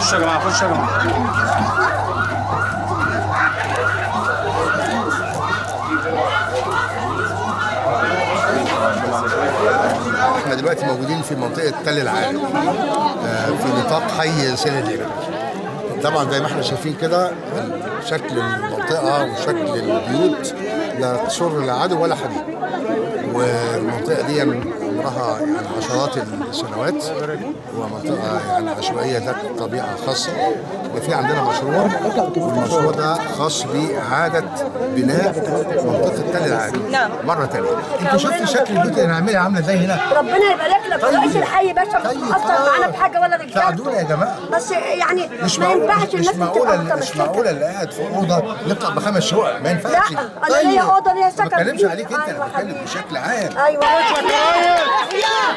خشوا يا جماعه خشوا يا جماعه احنا دلوقتي موجودين في منطقه تل العالم آه، في نطاق حي سينا دينا طبعا زي ما احنا شايفين كده شكل المنطقه وشكل البيوت لا تسر لا عدو ولا حبيب والمنطقه دي عمرها يعني عشرات السنوات ومنطقه يعني عشوائيه ذات طبيعه خاصه وفي عندنا مشروع والمشروع ده خاص باعاده بناء منطقه تل العالم نعم. مره ثانيه انت شفت شكل البيوت اللي هنعملها عامله ازاي هنا ربنا يبارك لك طيب. رئيس الحي باشا مش طيب، مقصر آه. معانا بحاجه ولا رجاله ساعدونا يا جماعه بس يعني مش ما معقول ينفعش مش الناس معقولة تبقى مش متمسكه معقولة اللي قاعد في أوضة يطلع بخمس شقق ما ينفعش لا، أنا ليا أوضة ليا سكن ما بتكلمش فيه. عليك أنت أنا أيوة بتكلم حبيبي. بشكل عام ايوه